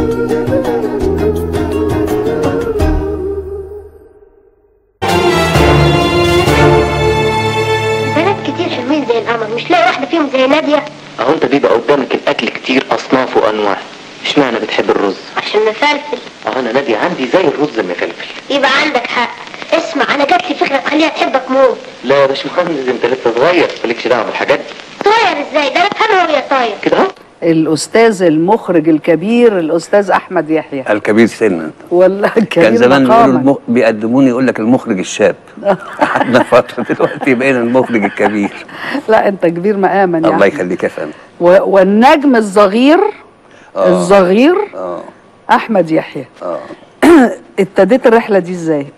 بنات كتير حلوين زي القمر مش لاقي واحدة فيهم زي نادية اهو انت بيبقى قدامك الاكل كتير اصناف وانواع اشمعنى بتحب الرز عشان مفلفل اهو انا نادية عندي زي الرز المفلفل يبقى عندك حق اسمع انا جات لي فكرة تخليها تحبك موت لا يا باشمهندس انت لسه صغير مالكش دعوه بالحاجات دي طاير ازاي ده انا افهمها وهي طاير كده اهو الاستاذ المخرج الكبير الاستاذ احمد يحيى الكبير سنا ولا الكبير كان زمان بيقولوا مقاما المخ... بيقدموني يقول لك المخرج الشاب قعدنا فتره دلوقتي بقينا المخرج الكبير لا انت كبير مقاما يعني الله يخليك يا فندم و... والنجم الصغير آه. الصغير اه احمد يحيى اه ابتديت الرحله دي ازاي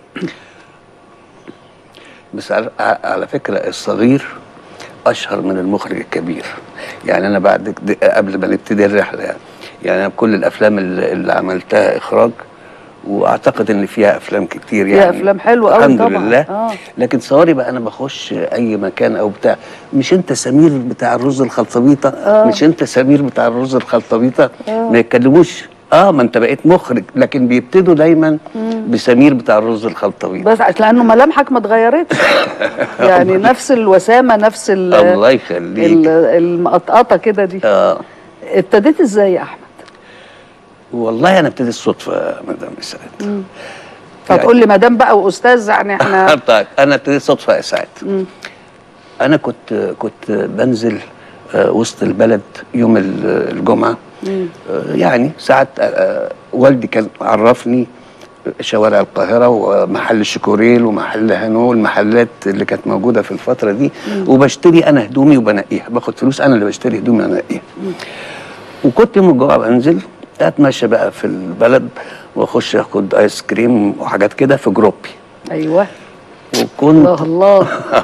بس على, على فكره الصغير اشهر من المخرج الكبير يعني انا بعد كده- قبل ما نبتدي الرحله يعني يعني انا بكل الافلام اللي, اللي عملتها اخراج واعتقد ان فيها افلام كتير فيها يعني أفلام حلوة أوي الحمد طبعاً. لله آه. لكن صوري بقى انا بخش اي مكان او بتاع مش انت سمير بتاع الرز الخلطبيطه آه. مش انت سمير بتاع الرز الخلطبيطه ما يتكلموش اه ما انت بقيت مخرج لكن بيبتدوا دايما بسمير بتاع الرز الخلطبيطه بس عشان- لانه ملامحك ما اتغيرتش يعني نفس الوسامه نفس ال الله ال- يخليك المقطقطه كده دي اه ابتديت ازاي يا احمد والله انا ابتدي الصدفه يا مدام اسعاد فتقول لي مدام بقى واستاذ يعني احنا طيب انا ابتديت صدفه يا اسعاد انا كنت كنت بنزل آه، وسط البلد يوم ال- الجمعه آه، يعني ساعات آه، آه، والدي كان عرفني شوارع القاهرة ومحل الشكوريل ومحل هانو المحلات اللي كانت موجودة في الفترة دي وبشتري أنا هدومي وبنقيها باخد فلوس أنا اللي بشتري هدومي وأنقيها وكنت يوم الجمعة بنزل أتمشى بقى في البلد وأخش آخد آيس كريم وحاجات كده في جروبي ايوه وكنت الله الله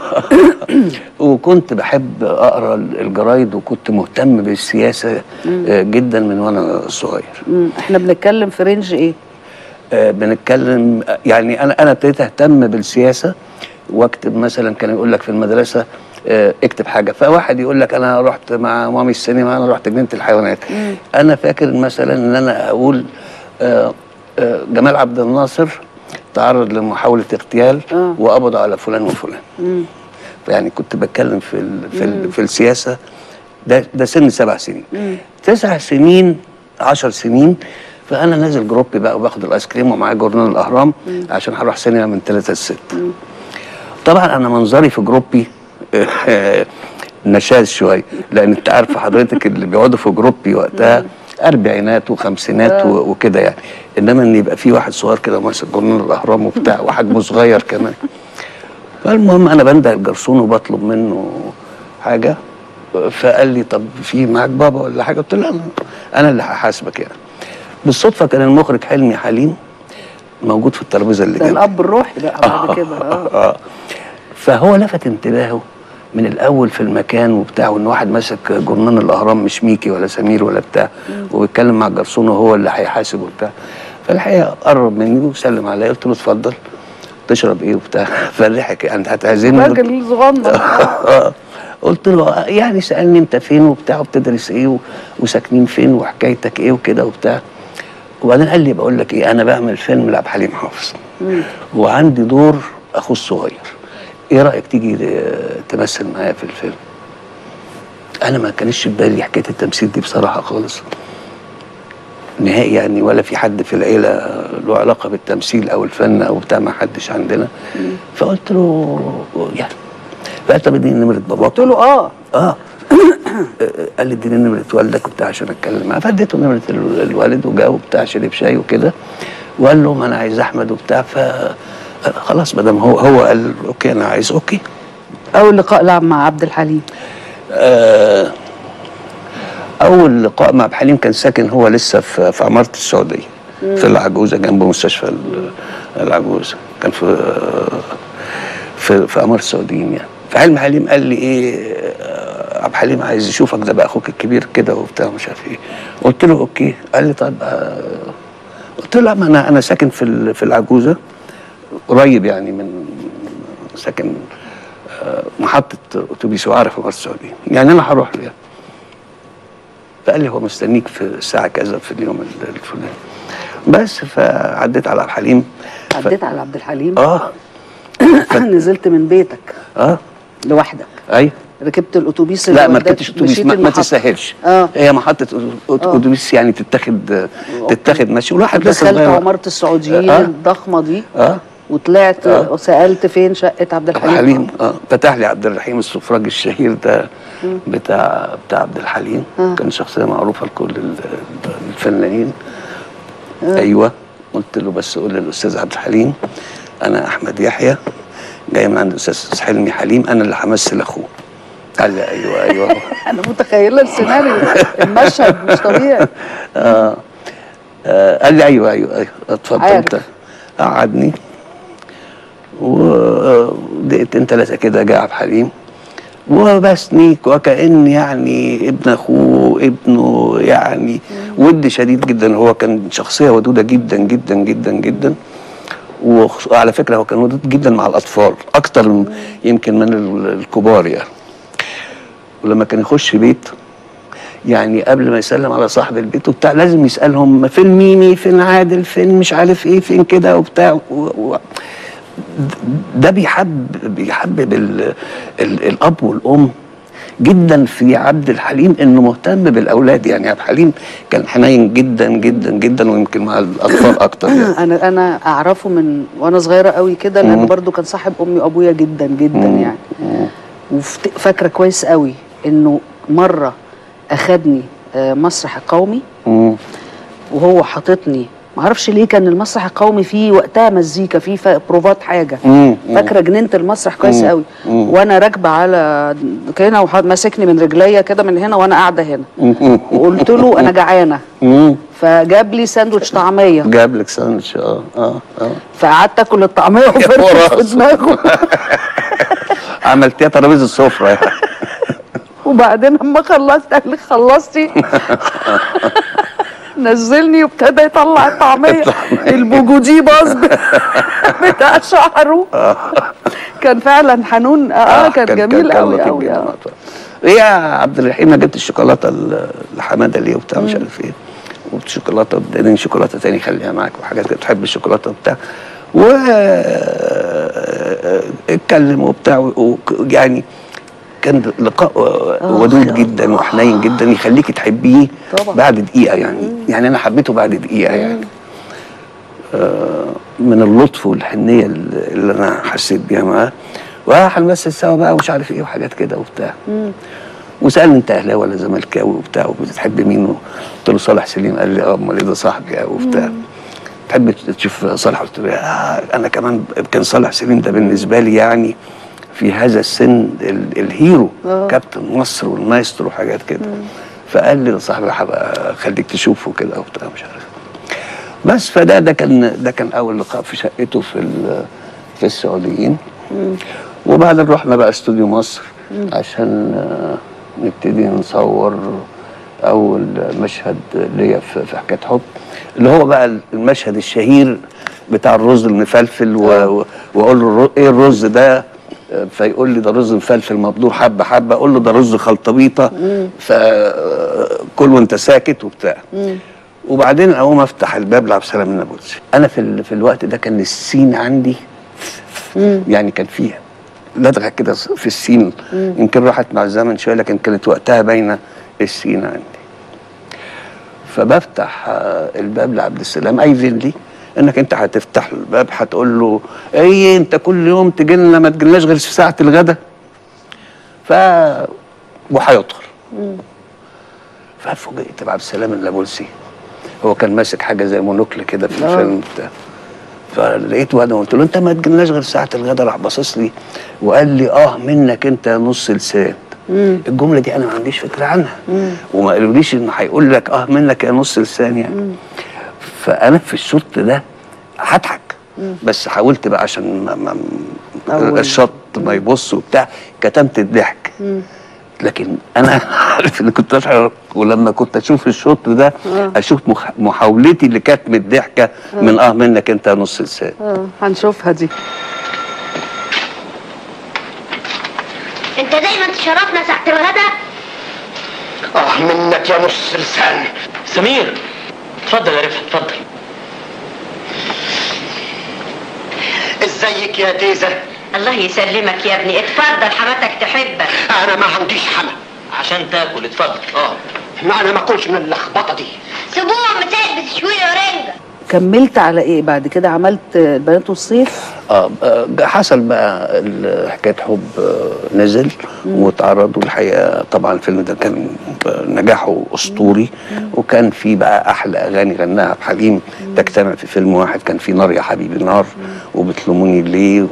وكنت بحب اقرا الجرايد وكنت مهتم بالسياسه آه، جدا من وانا صغير مم. احنا بنتكلم في رينج ايه آه، بنتكلم يعني انا انا ابتديت اهتم بالسياسه واكتب مثلا كان يقول لك في المدرسه آه، اكتب حاجه فواحد يقول لك انا رحت مع مامي السينما انا رحت جنينه الحيوانات انا فاكر مثلا ان انا اقول آه، آه، جمال عبد الناصر تعرض لمحاوله اغتيال آه. وقبضوا على فلان وفلان مم. يعني كنت بتكلم في ال في, ال في السياسه ده ده سن سبع سنين تسع سنين عشر سنين فانا نازل جروبي بقى وباخد الايس كريم ومعايا جورنال الاهرام عشان هروح سينما من ثلاثة لست طبعا انا منظري في جروبي نشاز شويه لان انت عارف حضرتك اللي بيقعدوا في جروبي وقتها اربعينات وخمسينات و- وكده يعني انما ان يبقى في واحد صغير كده ماسك جورنال الاهرام وبتاع وحجمه صغير كمان فالمهم انا بنده الجرسون وبطلب منه حاجه فقال لي طب في معاك بابا ولا حاجه قلت له انا انا اللي هحاسبك يعني بالصدفه كان المخرج حلمي حليم موجود في الترابيزه اللي ده جنبي الاب الروحي بقى بعد كده اه آه. فهو لفت انتباهه من الاول في المكان وبتاع وان واحد ماسك جرنان الاهرام مش ميكي ولا سمير ولا بتاع وبيتكلم مع الجرسون وهو اللي هيحاسب وبتاع فالحقيقه قرب مني وسلم عليا قلت له اتفضل تشرب ايه وبتاع فضحك انت هتعزمني قلت- راجل صغنن آه. قلت له آه، يعني سالني انت فين وبتاع وبتدرس ايه و- وساكنين فين وحكايتك ايه وكده وبتاع وبعدين قال لي بقول لك ايه انا بعمل فيلم لعبد الحليم حافظ وعندي دور اخوه الصغير ايه رايك تيجي آه، تمثل معايا في الفيلم انا ما كانش في بالي حكايه التمثيل دي بصراحه خالص نهائي يعني ولا في حد في العيله له علاقه بالتمثيل او الفن او بتاع ما حدش عندنا فقلت له يعني فقال طب اديني نمره باباك قلت له اه اه قال لي اديني نمره والدك وبتاع عشان اتكلم معاه فاديته نمره ال- الوالد وجا وبتاع شرب شاي وكده وقال له ما انا عايز احمد وبتاع ف خلاص ما دام هو هو قال اوكي انا عايز اوكي اول لقاء لعب مع عبد الحليم آه اول لقاء مع عبد الحليم كان ساكن هو لسه في في عماره السعوديه في العجوزه جنب مستشفى ال- العجوزه كان في في في عماره السعوديين يعني فحلم حليم قال لي ايه آه، عبد الحليم عايز يشوفك ده بقى اخوك الكبير كده وبتاع مش عارف ايه قلت له اوكي قال لي طيب آه، قلت له لا ما انا انا ساكن في ال- في العجوزه قريب يعني من ساكن آه، محطه اتوبيس وعارف عماره السعوديه يعني انا هروح له يعني فقال لي هو مستنيك في الساعه كذا في اليوم ال- الفلاني بس فعديت على عبد الحليم ف- عديت على عبد الحليم اه نزلت من بيتك اه لوحدك ايوه ركبت الاتوبيس اللي لا ما وداك- ركبتش اتوبيس مشيت ما, ما المحطة. تستاهلش اه هي محطه أتو- اتوبيس يعني تتاخد تتاخد ماشي والواحد لسه دخلت صغير. عمارة السعوديين آه. الضخمة دي اه وطلعت آه. وسألت فين شقة عبد عبد الحليم الحليم اه فتح لي عبد الرحيم السفراج الشهير ده بتاع بتاع عبد الحليم آه. كان شخصيه معروفه لكل ال- الفنانين ايوه قلت له بس قول للاستاذ عبد الحليم انا احمد يحيى جاي من عند الاستاذ حلمي حليم انا اللي همثل اخوه قال لي ايوه ايوه أنا متخيلة السيناريو المشهد مش طبيعي آه. آه قال لي ايوه ايوه ايوه اتفضل عارف. انت قعدني ودقيقتين ثلاثه كده جه عبد الحليم وبسنيك وكأن يعني ابن اخوه ابنه يعني ود شديد جدا هو كان شخصيه ودوده جدا جدا جدا جدا وخص- وعلى فكره هو كان ودود جدا مع الاطفال اكتر من يمكن من ال- الكبار يعني ولما كان يخش بيت يعني قبل ما يسلم على صاحب البيت وبتاع لازم يسالهم فين ميمي فين عادل فين مش عارف ايه فين كده وبتاع و... و... ده بيحب بيحبب ال... ال... الاب والام جدا في عبد الحليم انه مهتم بالاولاد يعني عبد الحليم كان حنين جدا جدا جدا ويمكن مع الاطفال اكتر يعني. انا انا اعرفه من وانا صغيره قوي كده لان مم. برضو كان صاحب امي وابويا جدا جدا مم. يعني وفاكره كويس قوي انه مره اخدني آه، مسرح القومي مم. وهو حاططني ما اعرفش ليه كان المسرح القومي فيه وقتها مزيكا فيه ف- بروفات حاجه مم. فاكره جنينه المسرح كويس مم. قوي مم. وانا راكبه على كده وماسكني من رجليا كده من هنا وانا قاعده هنا مم. وقلت له انا جعانه مم. فجاب لي ساندوتش طعميه جاب لك ساندوتش اه اه اه فقعدت اكل الطعميه وفرشت في دماغه عملتيها ترابيزه السفره يعني. وبعدين اما خلصت قال لي خلصتي نزلني وابتدى يطلع الطعميه البوجودي باظ بتاع شعره كان فعلا حنون اه, كان, جميل قوي لطيف قوي جداً. آه. ايه يا عبد الرحيم ما جبت الشوكولاته ل- لحماده ليه وبتاع مش عارف ايه والشوكولاته اداني شوكولاته تاني خليها معاك وحاجات كده بتحب الشوكولاته وبتاع و اتكلم وبتاع و- يعني كان لقاء ودود جدا وحنين جدا يخليك تحبيه طبعا. بعد دقيقه يعني يعني انا حبيته بعد دقيقه يعني من اللطف والحنيه اللي اللي انا حسيت بيها معاه وهنمثل سوا بقى ومش عارف ايه وحاجات كده وبتاع وسالني انت اهلاوي ولا زملكاوي وبتاع وبتحب مين قلت له صالح سليم قال لي اه امال ايه ده صاحبي قوي وبتاع تحب تشوف صالح قلت له آه انا كمان كان صالح سليم ده بالنسبه لي يعني في هذا السن ال- الهيرو آه. كابتن مصر والمايسترو وحاجات كده فقال لي ده صاحبي هبقى خليك تشوفه كده وبتاع مش عارف بس فده ده كان ده كان اول لقاء في شقته في ال- في السعوديين وبعدين رحنا بقى استوديو مصر عشان آه، نبتدي نصور اول مشهد ليا في في حكايه حب اللي هو بقى المشهد الشهير بتاع الرز المفلفل و- و- واقول له الر- ايه الرز ده آه، فيقول لي ده رز مفلفل مبدور حبه حبه اقول له ده رز خلطبيطه فكل وانت ساكت وبتاع وبعدين اقوم افتح الباب لعبد السلام النابلسي انا في ال- في الوقت ده كان السين عندي يعني كان فيها لدغه كده في السين يمكن راحت مع الزمن شويه لكن كانت وقتها باينه السين عندي فبفتح آه، الباب لعبد السلام ايذن لي انك انت هتفتح له الباب هتقول له ايه انت كل يوم تجي لنا ما تجيلناش غير في ساعه الغدا ف وهيدخل ففوجئت بعبد السلام النابلسي هو كان ماسك حاجه زي مونوكل كده في آه. الفيلم بتاع فلقيته انا قلت له انت ما تجيلناش غير ساعه الغدا راح باصص لي وقال لي اه منك انت يا نص لسان الجمله دي انا ما عنديش فكره عنها وما قالوليش انه هيقول لك اه منك يا نص لسان يعني فانا في الشوط ده هضحك بس حاولت بقى عشان ما ما أول. الشط ما يبص وبتاع كتمت الضحك لكن انا عارف ان كنت اشعر ولما كنت اشوف الشوط ده اشوف مح- محاولتي لكتم الضحكه من اه منك انت يا نص لسان اه هنشوفها دي انت دايما تشرفنا ساعة الغدا اه منك يا نص لسان سمير اتفضل يا رفعت اتفضل ازيك يا تيزة الله يسلمك يا ابني اتفضل حماتك تحبك انا ما عنديش حما عشان تاكل اتفضل اه ما انا ما اكلش من اللخبطه دي سيبوها متلبس شوية ورنجة كملت على ايه بعد كده عملت البنات والصيف اه آه، حصل بقى ال- حكايه حب آه، نزل واتعرض والحقيقه طبعا الفيلم ده كان آه، نجاحه اسطوري وكان فيه بقى احلى اغاني غناها عبد الحليم تجتمع في فيلم واحد كان فيه نار يا حبيبي نار وبتلوموني ليه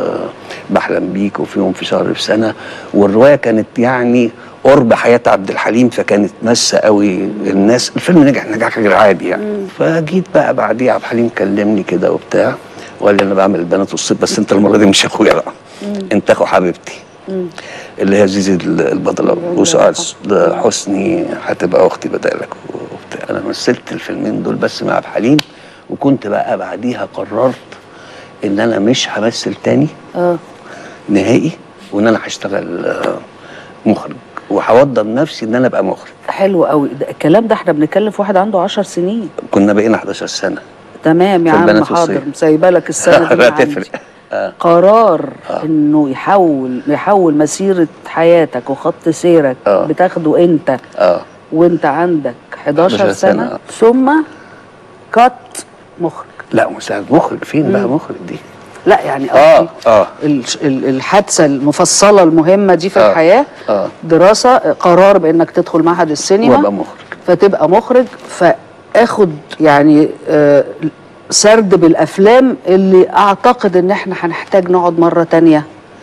وبحلم بيك وفي يوم في شهر في سنه والروايه كانت يعني قرب حياه عبد الحليم فكانت مسه قوي الناس الفيلم نجح نجاح غير عادي يعني فجيت بقى بعديه عبد الحليم كلمني كده وبتاع وقال لي انا بعمل البنات والصيف بس انت المره دي مش اخويا بقى انت اخو حبيبتي اللي هي زيزي البطله وسعاد حسني هتبقى اختي بدالك وبتاع انا مثلت الفيلمين دول بس مع عبد الحليم وكنت بقى بعديها قررت ان انا مش همثل تاني اه نهائي وان انا هشتغل آه، مخرج وهوضب نفسي ان انا ابقى مخرج حلو قوي ده الكلام ده احنا بنتكلم في واحد عنده 10 سنين كنا بقينا 11 سنه تمام يا في عم البنات حاضر والصيف. سايبه لك السنه دي لا من عندي. تفرق آه. قرار آه. انه يحول يحول مسيره حياتك وخط سيرك آه. بتاخده انت اه وانت عندك 11 11 سنه, سنة. ثم كات مخرج لا مساعد مخرج فين بقى مخرج دي لا يعني اه قصدي اه ال- ال- الحادثه المفصله المهمه دي في آه. الحياه آه. دراسه قرار بانك تدخل معهد السينما وابقى مخرج فتبقى مخرج فاخد يعني آه، سرد بالافلام اللي اعتقد ان احنا هنحتاج نقعد مره تانية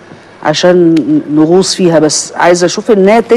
عشان نغوص فيها بس عايزه اشوف الناتج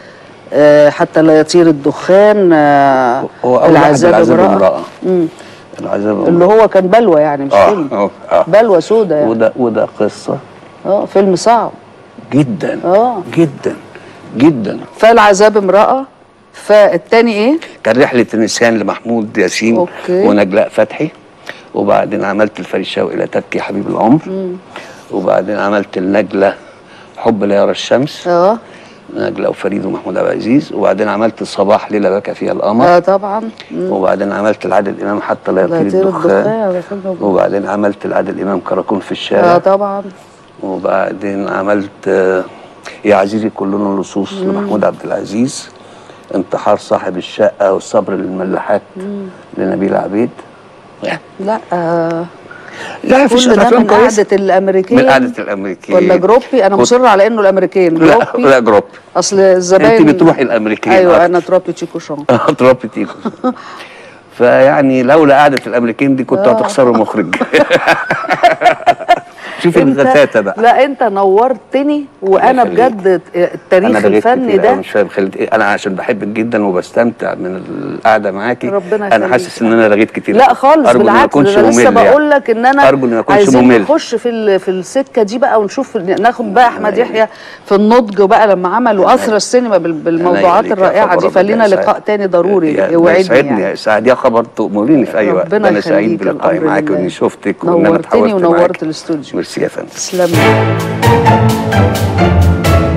آه، حتى لا يطير الدخان آه، هو أول واحد العذاب العذاب امرأة امرأة. مم. العذاب اللي هو كان بلوى يعني مش اه فيلم اه اه بلوى سودا يعني وده وده قصه اه فيلم صعب جدا آه. جدا جدا فالعذاب امرأة فالتاني ايه؟ كان رحله النسيان لمحمود ياسين أوكي. ونجلاء فتحي وبعدين عملت الفريد شوقي لا تبكي حبيب العمر وبعدين عملت النجله حب لا يرى الشمس اه نجله وفريد ومحمود عبد العزيز وبعدين عملت صباح ليله بكى فيها القمر اه طبعا مم. وبعدين عملت العادل امام حتى لا لا يطير يطير الدخان الدخان ده فيلم وبعدين عملت العادل امام كراكون في اه الشارع طبعا وبعدين عملت آه، يا عزيزي كلنا لصوص لمحمود عبد العزيز انتحار صاحب الشقه والصبر للملاحات لنبيل عبيد لا آه لا مفيش كل ده افلام من كويسه قعدة الامريكين من قعده الامريكيين ولا جروبي انا كنت- مصر على انه الامريكين لا جروبي لا جروب اصل الزباين انت بتروحي الامريكين ايوه أكتر. انا تروبي تشيكو شون ترابي تيكو فيعني لولا قعده الامريكين دي كنتوا هتخسروا مخرج شوفي انت الغثاثه بقى لا انت نورتني وانا يخليك. بجد التاريخ انا بغيت الفني كتير أوي، ده مش فاهم خلت ايه انا عشان بحبك جدا وبستمتع من القعده معاكي ربنا انا يخليك. حاسس ان انا رغيت كتير لا خالص أرجو إن ما بالعكس أكونش ده انا لسه ممل يعني. بقول لك ان انا أرجو إن ما أكونش عايزين ممل. نخش في ال- في السكه دي بقى ونشوف ناخد بقى احمد يحيى في النضج بقى لما عملوا اثر السينما بال- بالموضوعات أنا يخليك يا الرائعه خبر دي ربنا فلينا يسعدك. لقاء تاني ضروري يا- يوعدني يسعدني يعني. يا سعد يا خبر تؤمريني في اي وقت ربنا انا سعيد يخليك بلقائي الأمر معاك لله. واني شفتك وان انا نورتني اتحاورت ونورت معاك الاستوديو ميرسي يا فندم تسلم